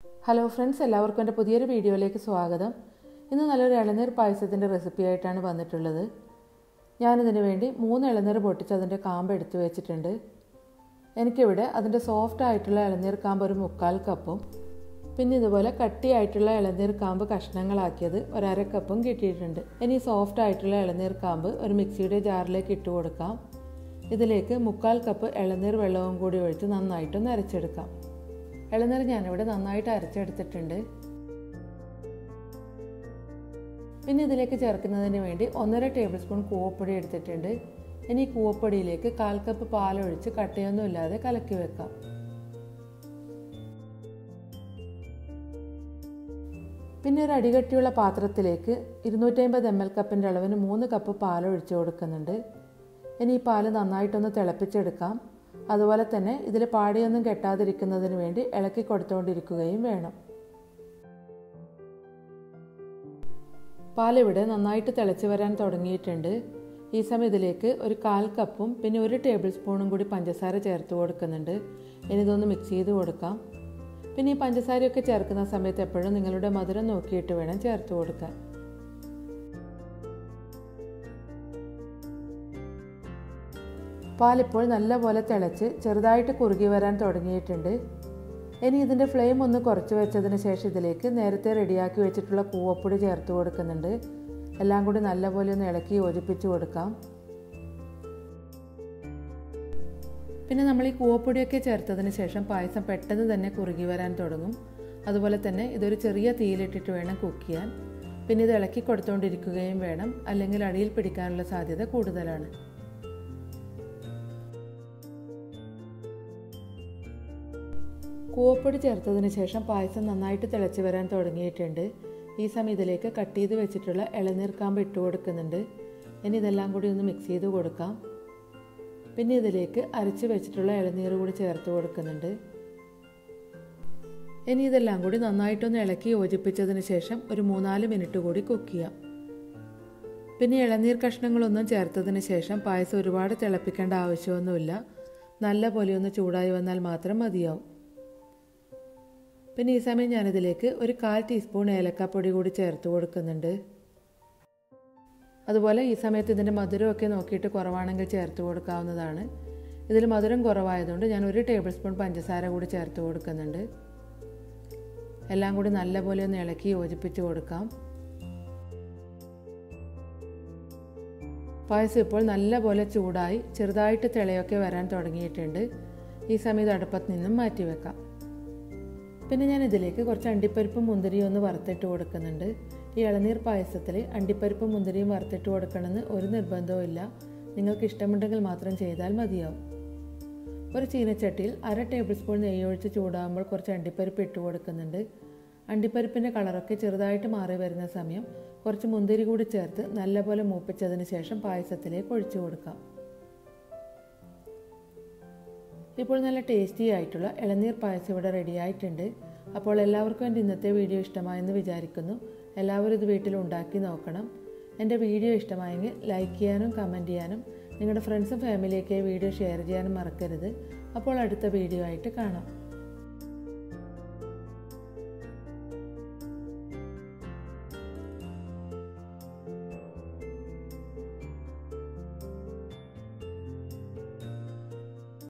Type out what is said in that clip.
hello friends എല്ലാവർക്കും എൻ്റെ പുതിയൊരു വീഡിയോയിലേക്ക് സ്വാഗതം ഇന്ന് നല്ലൊരു ഇളനീർ പായസത്തിൻ്റെ റെസിപ്പി ആയിട്ടാണ് വന്നിട്ടുള്ളത് ഞാനിതിന് വേണ്ടി മൂന്ന് ഇളനീർ പൊട്ടിച്ച് അതിൻ്റെ കാമ്പ് എടുത്തു വെച്ചിട്ടുണ്ട് എനിക്കിവിടെ അതിൻ്റെ സോഫ്റ്റ് ആയിട്ടുള്ള ഇളനീർ കാമ്പ് ഒരു മുക്കാൽ കപ്പും പിന്നെ ഇതുപോലെ കട്ടിയായിട്ടുള്ള ഇളനീർ കാമ്പ് കഷ്ണങ്ങളാക്കിയത് ഒരര കപ്പും കിട്ടിയിട്ടുണ്ട് ഇനി സോഫ്റ്റ് ആയിട്ടുള്ള ഇളനീർ കാമ്പ് ഒരു മിക്സിയുടെ ജാറിലേക്ക് ഇട്ട് കൊടുക്കാം ഇതിലേക്ക് മുക്കാൽ കപ്പ് ഇളനീർ വെള്ളവും കൂടി ഒഴിച്ച് നന്നായിട്ടൊന്ന് അരച്ചെടുക്കാം ഇളനീർ ഞാനിവിടെ നന്നായിട്ട് അരച്ചെടുത്തിട്ടുണ്ട് പിന്നെ ഇതിലേക്ക് ചേർക്കുന്നതിന് വേണ്ടി ഒന്നര ടേബിൾ സ്പൂൺ കൂവപ്പൊടി എടുത്തിട്ടുണ്ട് ഇനി ഈ കൂവപ്പൊടിയിലേക്ക് കാൽ കപ്പ് പാലൊഴിച്ച് കട്ടയൊന്നും ഇല്ലാതെ കലക്കി വെക്കാം പിന്നെ ഒരു അടികട്ടിയുള്ള പാത്രത്തിലേക്ക് ഇരുന്നൂറ്റമ്പത് എം എൽ കപ്പിൻ്റെ അളവിന് മൂന്ന് കപ്പ് പാൽ ഒഴിച്ചു കൊടുക്കുന്നുണ്ട് ഇനി ഈ പാല് നന്നായിട്ടൊന്ന് തിളപ്പിച്ചെടുക്കാം അതുപോലെ തന്നെ ഇതിൽ പാടിയൊന്നും കെട്ടാതിരിക്കുന്നതിന് വേണ്ടി ഇളക്കി കൊടുത്തുകൊണ്ടിരിക്കുകയും വേണം പാലിവിടെ നന്നായിട്ട് തിളച്ച് വരാൻ തുടങ്ങിയിട്ടുണ്ട് ഈ സമയം ഇതിലേക്ക് ഒരു കാൽ കപ്പും പിന്നെ ഒരു ടേബിൾ സ്പൂണും കൂടി പഞ്ചസാര ചേർത്ത് കൊടുക്കുന്നുണ്ട് ഇനി ഇതൊന്ന് മിക്സ് ചെയ്ത് കൊടുക്കാം പിന്നെ ഈ പഞ്ചസാരയൊക്കെ ചേർക്കുന്ന സമയത്ത് എപ്പോഴും നിങ്ങളുടെ മധുരം നോക്കിയിട്ട് വേണം ചേർത്ത് കൊടുക്കാൻ പാലിപ്പോൾ നല്ലപോലെ തിളച്ച് ചെറുതായിട്ട് കുറുകി വരാൻ തുടങ്ങിയിട്ടുണ്ട് ഇനി ഇതിൻ്റെ ഫ്ലെയിം ഒന്ന് കുറച്ച് വെച്ചതിന് ശേഷം ഇതിലേക്ക് നേരത്തെ റെഡിയാക്കി വെച്ചിട്ടുള്ള കൂവപ്പൊടി ചേർത്ത് കൊടുക്കുന്നുണ്ട് എല്ലാം കൂടി നല്ലപോലെ ഒന്ന് ഇളക്കി യോജിപ്പിച്ച് കൊടുക്കാം പിന്നെ നമ്മൾ ഈ കൂവപ്പൊടിയൊക്കെ ചേർത്തതിന് ശേഷം പായസം പെട്ടെന്ന് തന്നെ കുറുകി വരാൻ തുടങ്ങും അതുപോലെ തന്നെ ഇതൊരു ചെറിയ തീയിലിട്ടിട്ട് വേണം കുക്ക് ചെയ്യാൻ പിന്നെ ഇത് ഇളക്കി കൊടുത്തുകൊണ്ടിരിക്കുകയും വേണം അല്ലെങ്കിൽ അടിയിൽ പിടിക്കാനുള്ള സാധ്യത കൂടുതലാണ് കൂവപ്പൊടി ചേർത്തതിന് ശേഷം പായസം നന്നായിട്ട് തിളച്ച് വരാൻ തുടങ്ങിയിട്ടുണ്ട് ഈ സമയം ഇതിലേക്ക് കട്ട് ചെയ്ത് വെച്ചിട്ടുള്ള ഇളനീർ കാമ്പ് ഇട്ട് കൊടുക്കുന്നുണ്ട് ഇനി ഇതെല്ലാം കൂടി ഒന്ന് മിക്സ് ചെയ്ത് കൊടുക്കാം പിന്നെ ഇതിലേക്ക് അരച്ച് വെച്ചിട്ടുള്ള ഇളനീർ കൂടി ചേർത്ത് കൊടുക്കുന്നുണ്ട് ഇനി ഇതെല്ലാം കൂടി നന്നായിട്ടൊന്ന് ഇളക്കി യോജിപ്പിച്ചതിന് ശേഷം ഒരു മൂന്നാല് മിനിറ്റ് കൂടി കുക്ക് ചെയ്യാം പിന്നെ ഇളനീർ കഷ്ണങ്ങളൊന്നും ചേർത്തതിന് ശേഷം പായസം ഒരുപാട് തിളപ്പിക്കേണ്ട ആവശ്യമൊന്നുമില്ല നല്ല പോലെ ഒന്ന് ചൂടായി വന്നാൽ മാത്രം മതിയാവും പിന്നെ ഈ സമയം ഞാനിതിലേക്ക് ഒരു കാൽ ടീസ്പൂൺ ഏലക്കാപ്പൊടി കൂടി ചേർത്ത് കൊടുക്കുന്നുണ്ട് അതുപോലെ ഈ സമയത്ത് ഇതിൻ്റെ മധുരമൊക്കെ നോക്കിയിട്ട് കുറവാണെങ്കിൽ ചേർത്ത് കൊടുക്കാവുന്നതാണ് ഇതിൽ മധുരം കുറവായതുകൊണ്ട് ഞാൻ ഒരു ടേബിൾ സ്പൂൺ പഞ്ചസാര കൂടി ചേർത്ത് കൊടുക്കുന്നുണ്ട് എല്ലാം കൂടി നല്ലപോലെ ഒന്ന് ഇളക്കി യോജിപ്പിച്ച് കൊടുക്കാം പായസം ഇപ്പോൾ നല്ലപോലെ ചൂടായി ചെറുതായിട്ട് തിളയൊക്കെ വരാൻ തുടങ്ങിയിട്ടുണ്ട് ഈ സമയത്ത് അടുപ്പത്ത് നിന്നും മാറ്റി വെക്കാം പിന്നെ ഞാൻ ഇതിലേക്ക് കുറച്ച് അണ്ടിപ്പരിപ്പും മുന്തിരിയും ഒന്ന് വറുത്തിട്ട് കൊടുക്കുന്നുണ്ട് ഈ ഇളനീർ പായസത്തിൽ അണ്ടിപ്പരിപ്പും മുന്തിരിയും വറുത്തിട്ട് കൊടുക്കണമെന്ന് ഒരു നിർബന്ധവും ഇല്ല നിങ്ങൾക്ക് ഇഷ്ടമുണ്ടെങ്കിൽ മാത്രം ചെയ്താൽ മതിയാവും ഒരു ചീനച്ചട്ടിയിൽ അര ടേബിൾ സ്പൂൺ നെയ്യ് ഒഴിച്ച് ചൂടാകുമ്പോൾ കുറച്ച് അണ്ടിപ്പരിപ്പ് ഇട്ട് കൊടുക്കുന്നുണ്ട് അണ്ടിപ്പരിപ്പിൻ്റെ കളറൊക്കെ ചെറുതായിട്ട് മാറി വരുന്ന സമയം കുറച്ച് മുന്തിരി കൂടി ചേർത്ത് നല്ലപോലെ മൂപ്പിച്ചതിന് ശേഷം പായസത്തിലേക്ക് ഒഴിച്ചു കൊടുക്കാം ഇപ്പോൾ നല്ല ടേസ്റ്റി ആയിട്ടുള്ള ഇളനീർ പായസം ഇവിടെ റെഡി ആയിട്ടുണ്ട് അപ്പോൾ എല്ലാവർക്കും എൻ്റെ ഇന്നത്തെ വീഡിയോ ഇഷ്ടമായെന്ന് വിചാരിക്കുന്നു എല്ലാവരും ഇത് വീട്ടിൽ ഉണ്ടാക്കി നോക്കണം എൻ്റെ വീഡിയോ ഇഷ്ടമായെങ്കിൽ ലൈക്ക് ചെയ്യാനും കമൻറ്റ് ചെയ്യാനും നിങ്ങളുടെ ഫ്രണ്ട്സും ഫാമിലിയൊക്കെ വീഡിയോ ഷെയർ ചെയ്യാനും മറക്കരുത് അപ്പോൾ അടുത്ത വീഡിയോ ആയിട്ട് കാണാം